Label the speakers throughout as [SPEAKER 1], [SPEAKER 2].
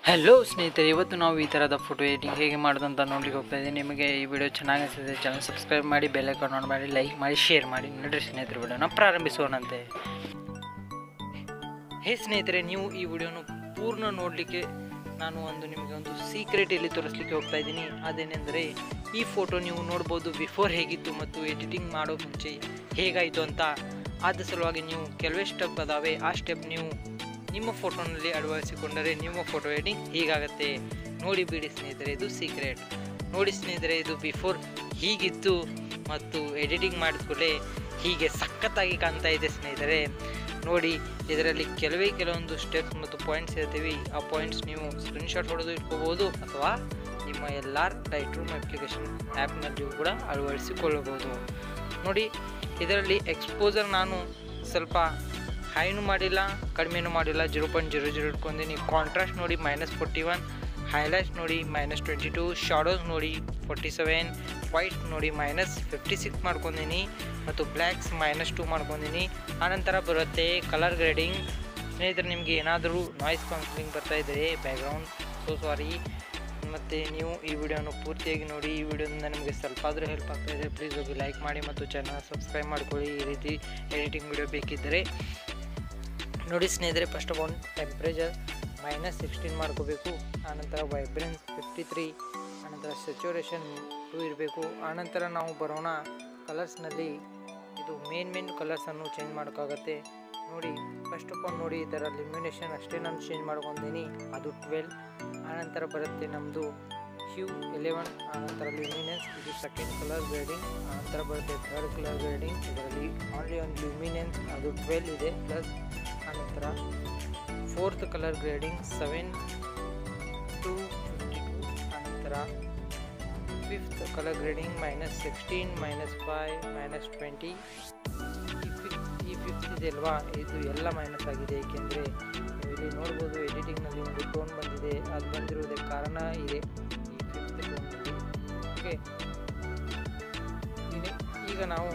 [SPEAKER 1] hello ಸ್ನೇಹಿತರೆ ಇವತ್ತು ನಾವು ಈ ಥರದ ಫೋಟೋ ಎಡಿಟಿಂಗ್ ಹೇಗೆ ಮಾಡೋದು ಅಂತ ನೋಡ್ಲಿಕ್ಕೆ ಹೋಗ್ತಾ ಇದ್ದೀನಿ ನಿಮಗೆ ಈ ವಿಡಿಯೋ ಚೆನ್ನಾಗಿ ಅನಿಸಿದೆ ಚಾನಲ್ ಸಬ್ಸ್ಕ್ರೈಬ್ ಮಾಡಿ ಬೆಲ್ ಐಕಾನ್ ಆನ್ ಮಾಡಿ ಲೈಕ್ ಮಾಡಿ ಶೇರ್ ಮಾಡಿ ನೋಡ್ರಿ ಸ್ನೇಹಿತರೆ ವಿಡಿಯೋನ ಪ್ರಾರಂಭಿಸೋಣಂತೆ ಹೇ ಸ್ನೇಹಿತರೆ ನೀವು ಈ ವಿಡಿಯೋನ ಪೂರ್ಣ ನೋಡಲಿಕ್ಕೆ ನಾನು ಒಂದು ನಿಮಗೆ ಒಂದು ಸೀಕ್ರೆಟ್ ಇಲ್ಲಿ ತೋರಿಸ್ಲಿಕ್ಕೆ ಹೋಗ್ತಾ ಇದ್ದೀನಿ ಅದೇನೆಂದರೆ ಈ ಫೋಟೋ ನೀವು ನೋಡ್ಬೋದು ಬಿಫೋರ್ ಹೇಗಿತ್ತು ಮತ್ತು ಎಡಿಟಿಂಗ್ ಮಾಡೋ ಮುಂಚೆ ಹೇಗಾಯಿತು ಅಂತ ಆದ ಸಲುವಾಗಿ ನೀವು ಕೆಲವೇ ಸ್ಟೆಪ್ ಅದಾವೆ ಆ ಸ್ಟೆಪ್ ನೀವು ನಿಮ್ಮ ಫೋಟೋನಲ್ಲಿ ಅಳವಡಿಸಿಕೊಂಡರೆ ನಿಮ್ಮ ಫೋಟೋ ಎಡಿಟಿಂಗ್ ಹೀಗಾಗತ್ತೆ ನೋಡಿ ಬಿಡಿ ಸ್ನೇಹಿತರೆ ಇದು ಸೀಕ್ರೆಟ್ ನೋಡಿ ಸ್ನೇಹಿತರೆ ಇದು ಬಿಫೋರ್ ಹೀಗಿತ್ತು ಮತ್ತು ಎಡಿಟಿಂಗ್ ಮಾಡಿದ ಕೂಡಲೇ ಹೀಗೆ ಸಖತ್ತಾಗಿ ಕಾಣ್ತಾ ಇದೆ ಸ್ನೇಹಿತರೆ ನೋಡಿ ಇದರಲ್ಲಿ ಕೆಲವೇ ಕೆಲವೊಂದು ಸ್ಟೆಪ್ಸ್ ಮತ್ತು ಪಾಯಿಂಟ್ಸ್ ಇರ್ತೀವಿ ಆ ಪಾಯಿಂಟ್ಸ್ ನೀವು ಸ್ಕ್ರೀನ್ಶಾಟ್ ಹೊಡೆದು ಇಟ್ಕೋಬೋದು ಅಥವಾ ನಿಮ್ಮ ಎಲ್ಲ ಲೈಟ್ ರೂಮ್ ಅಪ್ಲಿಕೇಶನ್ ಆ್ಯಪ್ನಲ್ಲಿಯೂ ಕೂಡ ಅಳವಡಿಸಿಕೊಳ್ಳಬಹುದು ನೋಡಿ ಇದರಲ್ಲಿ ಎಕ್ಸ್ಪೋಸರ್ ನಾನು ಸ್ವಲ್ಪ ಹೈನು ಮಾಡಿಲ್ಲ ಕಡಿಮೆನೂ ಮಾಡಿಲ್ಲ ಜೀರೋ ಪಾಯಿಂಟ್ ಜೀರೋ ಜೀರೋ ಇಟ್ಕೊಂಡಿನಿ ಕಾಂಟ್ರಾಸ್ಟ್ ನೋಡಿ ಮೈನಸ್ ಫೋರ್ಟಿ ಒನ್ ಹೈಲೈಟ್ಸ್ ನೋಡಿ ಮೈನಸ್ ಟ್ವೆಂಟಿ ಟು ಶಾಡೋಸ್ ನೋಡಿ ಫೋರ್ಟಿ ಸೆವೆನ್ ವೈಟ್ ನೋಡಿ ಮೈನಸ್ ಫಿಫ್ಟಿ ಸಿಕ್ಸ್ ಮಾಡ್ಕೊಂಡಿನಿ ಮತ್ತು ಬ್ಲ್ಯಾಕ್ಸ್ ಮೈನಸ್ ಟು ಮಾಡ್ಕೊಂಡಿನಿ ಆನಂತರ ಬರುತ್ತೆ ಕಲರ್ ಗ್ರೇಡಿಂಗ್ ಸ್ನೇಹಿತರೆ ನಿಮಗೆ ಏನಾದರೂ ನಾಯ್ಸ್ ಕೌನ್ಸಿಲಿಂಗ್ ಬರ್ತಾ ಇದ್ದರೆ ಬ್ಯಾಕ್ಗ್ರೌಂಡ್ ಸೊ ಸಾರಿ ಮತ್ತು ನೀವು ಈ ವಿಡಿಯೋನ ಪೂರ್ತಿಯಾಗಿ ನೋಡಿ ಈ ವಿಡಿಯೋದಿಂದ ನಿಮಗೆ ಸ್ವಲ್ಪ ಆದರೂ ಹೆಲ್ಪ್ ಆಗ್ತಾ ಇದೆ ಪ್ಲೀಸ್ ಹೋಗಿ ಲೈಕ್ ಮಾಡಿ ಮತ್ತು ಚಾನಲ್ ಸಬ್ಸ್ಕ್ರೈಬ್ ಮಾಡ್ಕೊಳ್ಳಿ ಈ ರೀತಿ ಎಡಿಟಿಂಗ್ ವಿಡಿಯೋ ಬೇಕಿದ್ದರೆ ನೋಡಿ ಸ್ನೇಹಿತರೆ first of all temperature minus sixteen ಮಾಡ್ಕೋಬೇಕು ಆನಂತರ ವೈಬ್ರೆನ್ಸ್ ಫಿಫ್ಟಿ ತ್ರೀ ಆನಂತರ ಸ್ಯಾಚುರೇಷನ್ ಟೂ ಇರಬೇಕು ಆನಂತರ ನಾವು ಬರೋಣ ಕಲರ್ಸ್ನಲ್ಲಿ ಇದು ಮೇನ್ ಮೇನ್ ಕಲರ್ಸನ್ನು ಚೇಂಜ್ ಮಾಡೋಕ್ಕಾಗತ್ತೆ ನೋಡಿ ಫಸ್ಟ್ ಆಫ್ ಆಲ್ ನೋಡಿ ಇದರ ಲ್ಯುಮಿನೇಷನ್ ಅಷ್ಟೇ ನಾನು ಚೇಂಜ್ ಮಾಡ್ಕೊತೀನಿ ಅದು ಟ್ವೆಲ್ ಆನಂತರ ಬರುತ್ತೆ ನಮ್ಮದು ಹ್ಯೂ ಎಲೆವೆನ್ ಆನಂತರ ಲ್ಯೂಮಿನೆನ್ಸ್ ಇದು ಸೆಕೆಂಡ್ ಕಲರ್ ಗ್ರೇಡಿಂಗ್ ಆನಂತರ ಬರುತ್ತೆ ಥರ್ಡ್ ಕಲರ್ ಗ್ರೇಡಿಂಗ್ ಇದರಲ್ಲಿ ಆನ್ಲಿ ಒಂದು ಲ್ಯೂಮಿನೆನ್ಸ್ ಅದು ಟ್ವೆಲ್ ಇದೆ ಪ್ಲಸ್ ಆನಂತರ fourth colour grading seven two fifty two ಆನಂತರ fifth colour grading minus sixteen minus five minus twenty ಈ ಫಿಫ್ತ್ ಈ ಫಿಫ್ತ್ ಇದೆ ಅಲ್ವಾ ಇದು ಎಲ್ಲ ಮೈನಸ್ ಆಗಿದೆ ಏಕೆಂದರೆ ನೀವು ಇಲ್ಲಿ ನೋಡ್ಬೋದು ಎಡಿಟಿಂಗ್ನಲ್ಲಿ ಒಂದು ಟೋನ್ ಬಂದಿದೆ ಅದು ಬಂದಿರುವುದಕ್ಕೆ ಕಾರಣ ಇದೆ ಈ ಫಿಫ್ತ್ ಟೋನ್ನಲ್ಲಿ ಓಕೆ ಈಗ ನಾವು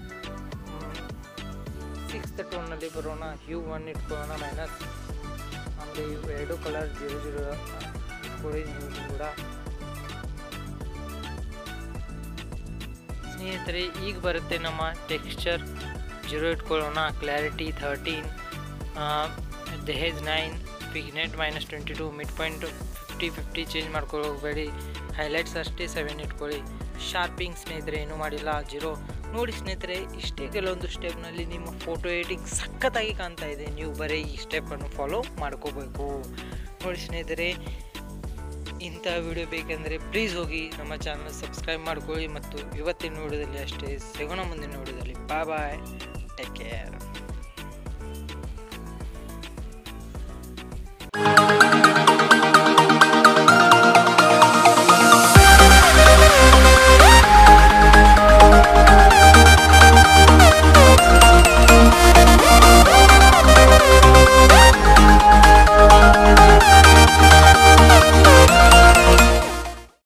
[SPEAKER 1] ಸಿಕ್ಸ್ತ್ ಟೋನ್ನಲ್ಲಿ ಬರೋಣ ಹ್ಯೂ ಒನ್ ಇಟ್ಕೊಳ್ಳೋಣ ಮೈನಸ್ ಆಮೇಲೆ ಇವು ಎರಡು ಕಲರ್ ಜೀರೋ ಜೀರೋ ಇಟ್ಕೊಳ್ಳಿ ನೀವು ಕೂಡ ಸ್ನೇಹಿತರೆ ಈಗ ಬರುತ್ತೆ ನಮ್ಮ ಟೆಕ್ಸ್ಚರ್ ಜೀರೋ ಇಟ್ಕೊಳ್ಳೋಣ clarity thirteen dehaze nine vignette minus twenty two midpoint fifty fifty change ಮಾಡ್ಕೊಳ್ಳೋಬೇಡಿ ಹೈಲೈಟ್ಸ್ ಅಷ್ಟೇ ಸೆವೆನ್ ಇಟ್ಕೊಳ್ಳಿ ಶಾರ್ಪಿಂಗ್ ಸ್ನೇಹಿತರೆ ಏನೂ ಮಾಡಿಲ್ಲ ಜೀರೋ ನೋಡಿ ಸ್ನೇಹಿತರೆ ಇಷ್ಟೇ ಕೆಲವೊಂದು ಸ್ಟೆಪ್ನಲ್ಲಿ ನಿಮ್ಮ ಫೋಟೋ ಎಡಿಟಿಂಗ್ ಸಖತ್ತಾಗಿ ಕಾಣ್ತಾ ಇದೆ ನೀವು ಬರೀ ಈ ಸ್ಟೆಪ್ಪನ್ನು ಫಾಲೋ ಮಾಡ್ಕೋಬೇಕು ನೋಡಿ ಸ್ನೇಹಿತರೆ ಇಂಥ ವಿಡಿಯೋ ಬೇಕೆಂದರೆ ಪ್ಲೀಸ್ ಹೋಗಿ ನಮ್ಮ ಚಾನಲ್ ಸಬ್ಸ್ಕ್ರೈಬ್ ಮಾಡ್ಕೊಳ್ಳಿ ಮತ್ತು ಇವತ್ತಿನ ವಿಡಿಯೋದಲ್ಲಿ ಅಷ್ಟೇ ಸಿಗೋಣ ಮುಂದಿನ ವಿಡಿಯೋದಲ್ಲಿ ಬಾಯ್ ಬಾಯ್ ಟೇಕ್ ಕೇರ್